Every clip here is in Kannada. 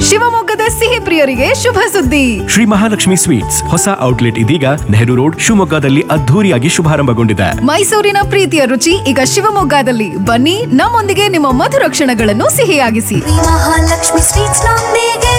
ಶಿವಮೊಗ್ಗದ ಸಿಹಿ ಪ್ರಿಯರಿಗೆ ಶುಭ ಸುದ್ದಿ ಶ್ರೀ ಮಹಾಲಕ್ಷ್ಮಿ ಸ್ವೀಟ್ಸ್ ಹೊಸ ಔಟ್ಲೆಟ್ ಇದೀಗ ನೆಹರು ರೋಡ್ ಶಿವಮೊಗ್ಗದಲ್ಲಿ ಅದ್ಧೂರಿಯಾಗಿ ಶುಭಾರಂಭಗೊಂಡಿದೆ ಮೈಸೂರಿನ ಪ್ರೀತಿಯ ರುಚಿ ಈಗ ಶಿವಮೊಗ್ಗದಲ್ಲಿ ಬನ್ನಿ ನಮ್ಮೊಂದಿಗೆ ನಿಮ್ಮ ಮಧುರ ಕ್ಷಣಗಳನ್ನು ಸಿಹಿಯಾಗಿಸಿ ಮಹಾಲಕ್ಷ್ಮಿ ಸ್ವೀಟ್ಸ್ ನೊಂದಿಗೆ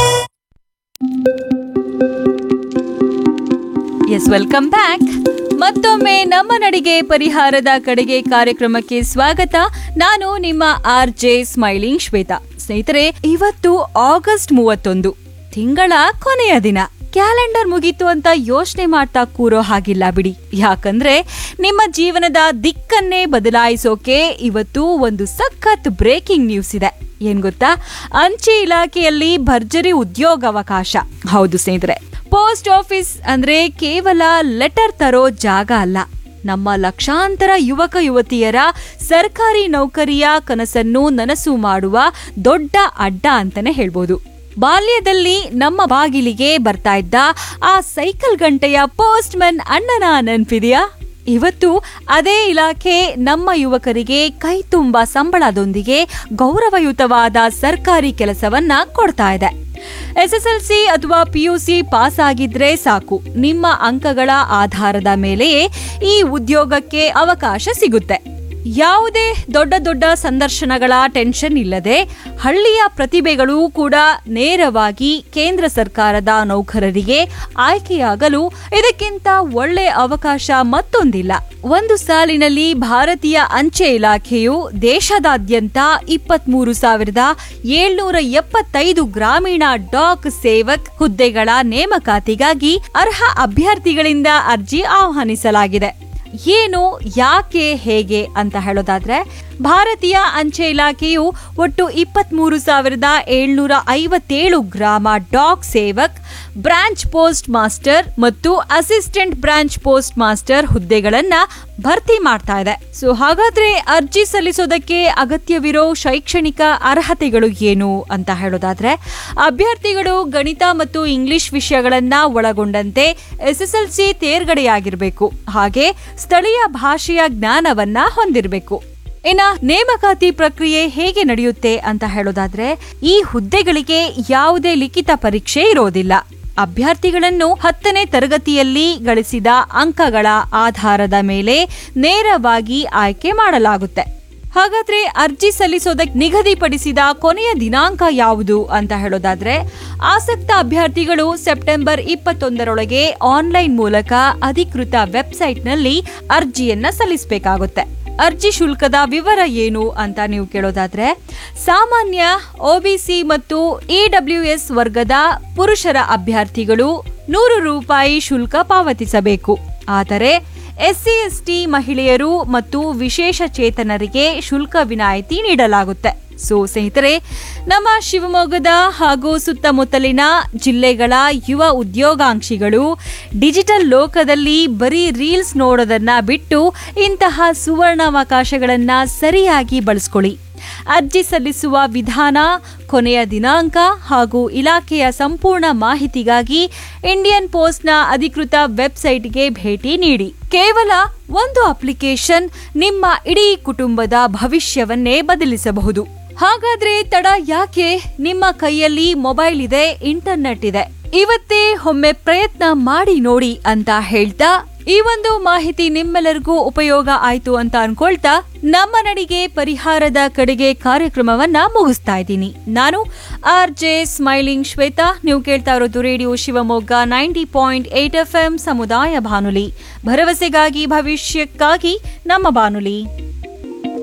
ಎಸ್ ವೆಲ್ಕಮ್ ಬ್ಯಾಕ್ ಮತ್ತೊಮ್ಮೆ ನಮ್ಮ ನಡಿಗೆ ಪರಿಹಾರದ ಕಡೆಗೆ ಕಾರ್ಯಕ್ರಮಕ್ಕೆ ಸ್ವಾಗತ ನಾನು ನಿಮ್ಮ ಆರ್ ಜೆ ಸ್ಮೈಲಿಂಗ್ ಶ್ವೇತಾ ಸ್ನೇಹಿತರೆ ಇವತ್ತು ಆಗಸ್ಟ್ ಮೂವತ್ತೊಂದು ತಿಂಗಳ ಕೊನೆಯ ದಿನ ಕ್ಯಾಲೆಂಡರ್ ಮುಗೀತು ಅಂತ ಯೋಚನೆ ಮಾಡ್ತಾ ಕೂರೋ ಹಾಗಿಲ್ಲ ಬಿಡಿ ಯಾಕಂದ್ರೆ ನಿಮ್ಮ ಜೀವನದ ದಿಕ್ಕನ್ನೇ ಬದಲಾಯಿಸೋಕೆ ಇವತ್ತು ಒಂದು ಸಖತ್ ಬ್ರೇಕಿಂಗ್ ನ್ಯೂಸ್ ಇದೆ ಏನ್ ಗೊತ್ತಾ ಅಂಚೆ ಇಲಾಖೆಯಲ್ಲಿ ಭರ್ಜರಿ ಉದ್ಯೋಗಾವಕಾಶ ಹೌದು ಸ್ನೇಹಿತರೆ ಪೋಸ್ಟ್ ಆಫೀಸ್ ಅಂದ್ರೆ ಕೇವಲ ಲೆಟರ್ ತರೋ ಜಾಗ ಅಲ್ಲ ನಮ್ಮ ಲಕ್ಷಾಂತರ ಯುವಕ ಯುವತಿಯರ ಸರ್ಕಾರಿ ನೌಕರಿಯ ಕನಸನ್ನು ನನಸು ಮಾಡುವ ದೊಡ್ಡ ಅಡ್ಡ ಅಂತಾನೆ ಹೇಳ್ಬೋದು ಬಾಲ್ಯದಲ್ಲಿ ನಮ್ಮ ಬಾಗಿಲಿಗೆ ಬರ್ತಾ ಇದ್ದ ಆ ಸೈಕಲ್ ಗಂಟೆಯ ಪೋಸ್ಟ್ ಮ್ಯಾನ್ ಅಣ್ಣನ ನೆನ್ಪಿದೆಯಾ ಇವತ್ತು ಅದೇ ಇಲಾಖೆ ನಮ್ಮ ಯುವಕರಿಗೆ ಕೈ ತುಂಬ ಸಂಬಳದೊಂದಿಗೆ ಗೌರವಯುತವಾದ ಸರ್ಕಾರಿ ಕೆಲಸವನ್ನ ಕೊಡ್ತಾ ಇದೆ ಎಸ್ಎಸ್ಎಲ್ಸಿ ಅಥವಾ ಪಿಯುಸಿ ಪಾಸ್ ಆಗಿದ್ರೆ ಸಾಕು ನಿಮ್ಮ ಅಂಕಗಳ ಆಧಾರದ ಮೇಲೆಯೇ ಈ ಉದ್ಯೋಗಕ್ಕೆ ಅವಕಾಶ ಸಿಗುತ್ತೆ ಯಾವುದೇ ದೊಡ್ಡ ದೊಡ್ಡ ಸಂದರ್ಶನಗಳ ಟೆನ್ಷನ್ ಇಲ್ಲದೆ ಹಳ್ಳಿಯ ಪ್ರತಿಭೆಗಳು ಕೂಡ ನೇರವಾಗಿ ಕೇಂದ್ರ ಸರ್ಕಾರದ ನೌಕರರಿಗೆ ಆಯ್ಕೆಯಾಗಲು ಇದಕ್ಕಿಂತ ಒಳ್ಳೆ ಅವಕಾಶ ಮತ್ತೊಂದಿಲ್ಲ ಒಂದು ಸಾಲಿನಲ್ಲಿ ಭಾರತೀಯ ಅಂಚೆ ಇಲಾಖೆಯು ದೇಶದಾದ್ಯಂತ ಇಪ್ಪತ್ಮೂರು ಸಾವಿರದ ಏಳ್ನೂರ ಎಪ್ಪತ್ತೈದು ಗ್ರಾಮೀಣ ಡಾಕ್ ಸೇವಕ್ ಹುದ್ದೆಗಳ ನೇಮಕಾತಿಗಾಗಿ ಅರ್ಹ ಅಭ್ಯರ್ಥಿಗಳಿಂದ ಅರ್ಜಿ ಆಹ್ವಾನಿಸಲಾಗಿದೆ ಏನು ಯಾಕೆ ಹೇಗೆ ಅಂತ ಹೇಳೋದಾದ್ರೆ ಭಾರತೀಯ ಅಂಚೆ ಇಲಾಖೆಯು ಒಟ್ಟು ಇಪ್ಪತ್ಮೂರು ಸಾವಿರದ ಏಳ್ನೂರ ಐವತ್ತೇಳು ಗ್ರಾಮ Dak Sevak branch postmaster ಮತ್ತು ಅಸಿಸ್ಟೆಂಟ್ ಬ್ರಾಂಚ್ ಪೋಸ್ಟ್ ಮಾಸ್ಟರ್ ಹುದ್ದೆಗಳನ್ನ ಭರ್ತಿ ಮಾಡ್ತಾ ಇದೆ ಸೊ ಹಾಗಾದ್ರೆ ಅರ್ಜಿ ಸಲ್ಲಿಸೋದಕ್ಕೆ ಅಗತ್ಯವಿರೋ ಶೈಕ್ಷಣಿಕ ಅರ್ಹತೆಗಳು ಏನು ಅಂತ ಹೇಳೋದಾದ್ರೆ ಅಭ್ಯರ್ಥಿಗಳು ಗಣಿತ ಮತ್ತು ಇಂಗ್ಲಿಷ್ ವಿಷಯಗಳನ್ನ ಒಳಗೊಂಡಂತೆ ಎಸ್ಎಸ್ಎಲ್ಸಿ ತೇರ್ಗಡೆಯಾಗಿರ್ಬೇಕು ಹಾಗೆ ಸ್ಥಳೀಯ ಭಾಷೆಯ ಜ್ಞಾನವನ್ನ ಹೊಂದಿರಬೇಕು ಇನ್ನ ನೇಮಕಾತಿ ಪ್ರಕ್ರಿಯೆ ಹೇಗೆ ನಡೆಯುತ್ತೆ ಅಂತ ಹೇಳೋದಾದ್ರೆ ಈ ಹುದ್ದೆಗಳಿಗೆ ಯಾವುದೇ ಲಿಖಿತ ಪರೀಕ್ಷೆ ಇರೋದಿಲ್ಲ ಅಭ್ಯರ್ಥಿಗಳನ್ನು ಹತ್ತನೇ ತರಗತಿಯಲ್ಲಿ ಗಳಿಸಿದ ಅಂಕಗಳ ಆಧಾರದ ಮೇಲೆ ನೇರವಾಗಿ ಆಯ್ಕೆ ಮಾಡಲಾಗುತ್ತೆ ಹಾಗಾದ್ರೆ ಅರ್ಜಿ ಸಲ್ಲಿಸೋದಕ್ಕೆ ನಿಗದಿಪಡಿಸಿದ ಕೊನೆಯ ದಿನಾಂಕ ಯಾವುದು ಅಂತ ಹೇಳೋದಾದ್ರೆ ಆಸಕ್ತ ಅಭ್ಯರ್ಥಿಗಳು ಸೆಪ್ಟೆಂಬರ್ ಇಪ್ಪತ್ತೊಂದರೊಳಗೆ ಆನ್ಲೈನ್ ಮೂಲಕ ಅಧಿಕೃತ ವೆಬ್ಸೈಟ್ನಲ್ಲಿ ಅರ್ಜಿಯನ್ನ ಸಲ್ಲಿಸಬೇಕಾಗುತ್ತೆ ಅರ್ಜಿ ಶುಲ್ಕದ ವಿವರ ಏನು ಅಂತ ನೀವು ಕೇಳೋದಾದ್ರೆ ಸಾಮಾನ್ಯ ಒಬಿಸಿ ಮತ್ತು ಇಡಬ್ಲ್ಯೂಎಸ್ ವರ್ಗದ ಪುರುಷರ ಅಭ್ಯರ್ಥಿಗಳು ನೂರು ರೂಪಾಯಿ ಶುಲ್ಕ ಪಾವತಿಸಬೇಕು ಆದರೆ ಎಸ್ಸಿ ಎಸ್ಟಿ ಮಹಿಳೆಯರು ಮತ್ತು ವಿಶೇಷ ಚೇತನರಿಗೆ ಶುಲ್ಕ ವಿನಾಯಿತಿ ನೀಡಲಾಗುತ್ತೆ ಸೊ ಸ್ನೇಹಿತರೆ ನಮ್ಮ ಶಿವಮೊಗ್ಗದ ಹಾಗೂ ಸುತ್ತಮುತ್ತಲಿನ ಜಿಲ್ಲೆಗಳ ಯುವ ಉದ್ಯೋಗಾಂಕ್ಷಿಗಳು ಡಿಜಿಟಲ್ ಲೋಕದಲ್ಲಿ ಬರೀ ರೀಲ್ಸ್ ನೋಡೋದನ್ನ ಬಿಟ್ಟು ಇಂತಹ ಸುವರ್ಣಾವಕಾಶಗಳನ್ನ ಸರಿಯಾಗಿ ಬಳಸ್ಕೊಳ್ಳಿ ಅರ್ಜಿ ಸಲ್ಲಿಸುವ ವಿಧಾನ ಕೊನೆಯ ದಿನಾಂಕ ಹಾಗೂ ಇಲಾಖೆಯ ಸಂಪೂರ್ಣ ಮಾಹಿತಿಗಾಗಿ ಇಂಡಿಯನ್ ಪೋಸ್ಟ್ನ ಅಧಿಕೃತ ವೆಬ್ಸೈಟ್ಗೆ ಭೇಟಿ ನೀಡಿ ಕೇವಲ ಒಂದು ಅಪ್ಲಿಕೇಶನ್ ನಿಮ್ಮ ಇಡೀ ಕುಟುಂಬದ ಭವಿಷ್ಯವನ್ನೇ ಬದಲಿಸಬಹುದು ಹಾಗಾದ್ರೆ ತಡ ಯಾಕೆ ನಿಮ್ಮ ಕೈಯಲ್ಲಿ ಮೊಬೈಲ್ ಇದೆ ಇಂಟರ್ನೆಟ್ ಇದೆ ಇವತ್ತೇ ಒಮ್ಮೆ ಪ್ರಯತ್ನ ಮಾಡಿ ನೋಡಿ ಅಂತ ಹೇಳ್ತಾ ಈ ಒಂದು ಮಾಹಿತಿ ನಿಮ್ಮೆಲ್ಲರಿಗೂ ಉಪಯೋಗ ಆಯ್ತು ಅಂತ ಅನ್ಕೊಳ್ತಾ ನಮ್ಮ ನಡಿಗೆ ಪರಿಹಾರದ ಕಡೆಗೆ ಕಾರ್ಯಕ್ರಮವನ್ನ ಮುಗಿಸ್ತಾ ಇದ್ದೀನಿ ನಾನು ಆರ್ ಜೆ ಸ್ಮೈಲಿಂಗ್ ಶ್ವೇತಾ ನೀವು ಕೇಳ್ತಾ ಇರೋದು radio Shivamogga ninety point eight F M ಸಮುದಾಯ ಬಾನುಲಿ ಭರವಸೆಗಾಗಿ ಭವಿಷ್ಯಕ್ಕಾಗಿ ನಮ್ಮ ಬಾನುಲಿ